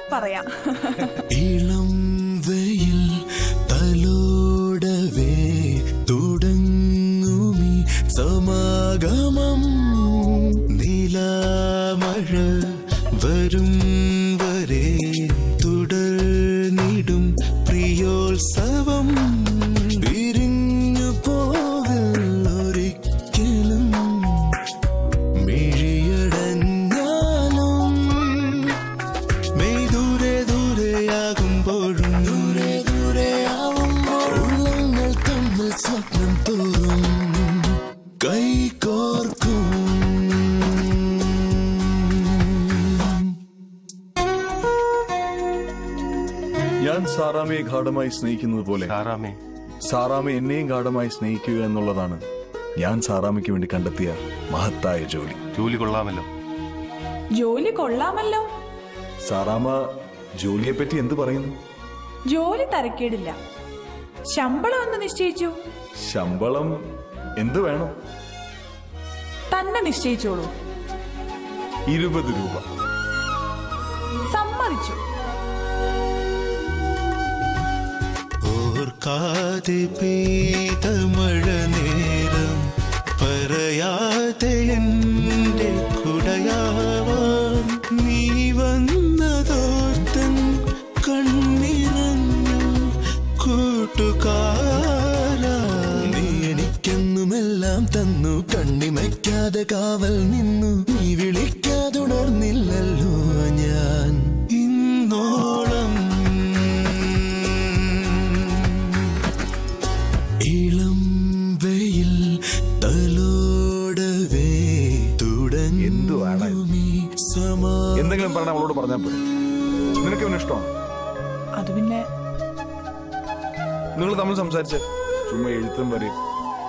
പറയാം ഇളം വെയിൽ തലോടവേ തുടങ്ങുമി സമാഗമം നിലാമഴ വരും വരെ തുടർന്നിടും പ്രിയോത്സവം പിരിഞ്ഞു പോകില്ല ഒരിക്കലും മിഴിയടഞ്ഞാലും മെയ് ദൂരെ ദൂരെയാകുമ്പോഴും ദൂരെ ദൂരെയാവുമ്പോൾ ഉള്ളങ്ങൾ തമ്മിൽ സ്വപ്നം തോറും കൈകോർക്കും ഞാൻ സാറാമയെ ഗാഠമായി സ്നേഹിക്കുന്നത് പോലെ സാറാമേ സാറാമ എന്നെയും ഗാഠമായി സ്നേഹിക്കുക എന്നുള്ളതാണ് ഞാൻ സാറാമയ്ക്ക് വേണ്ടി കണ്ടെത്തിയ മഹത്തായ ജോലി ജോലി കൊള്ളാമല്ലോ ജോലി കൊള്ളാമല്ലോ സാറാമ ജോലിയെപ്പറ്റി എന്ത് പറയുന്നു ജോലി തരക്കേടില്ല ശമ്പളം എന്ന് നിശ്ചയിച്ചു ശമ്പളം എന്ത് വേണം തന്നെ നിശ്ചയിച്ചോളൂ ഇരുപത് രൂപ സമ്മതിച്ചു ഓർക്കാതെ പെയ്ത മഴ നേരം പറയാതെ എൻ്റെ കുടയാവാൻ നീ വന്നതോർത്തൻ കണ്ണിറഞ്ഞു കൂട്ടുകാരാ നീ എനിക്കെന്നുമെല്ലാം തന്നു കണ്ണിമയ്ക്കാതെ കാവൽ നിന്നു നീ വിളിക്കാതുണർന്നില്ലല്ലോ ഞാൻ ഇന്നോളം ഇളം വെയിൽ തലോടവേ എന്തുവാണ് ഇത്? തുടങ്ങി സമാ എന്തെങ്കിലും പറഞ്ഞാൽ അവളോട് പറഞ്ഞാൽ പോരെ നിനക്ക് ഇവന് ഇഷ്ടമാണ് അത് പിന്നെ നിങ്ങൾ തമ്മിൽ സംസാരിച്ച് ചുമ്മാ എഴുത്തും പറയും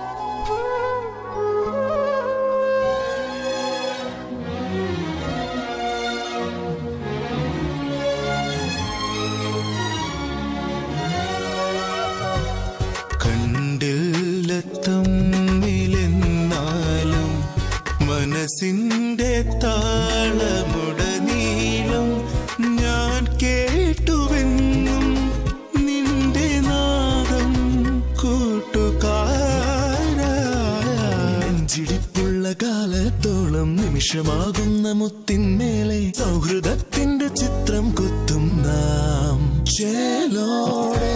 കണ്ടില്ല തമ്മിലെന്നാലും മനസ്സിന്റെ താളമുടനീളം ഞാൻ കേട്ടുവെന്നും നിന്റെ നാദം കൂട്ടുകാരാഞ്ചിടിപ്പുള്ള കാലത്തോളം നിമിഷമാകുന്ന മുത്തിന്മേലെ സൗഹൃദത്തിന്റെ ചിത്രം കൊത്തും നാം ചേലോടെ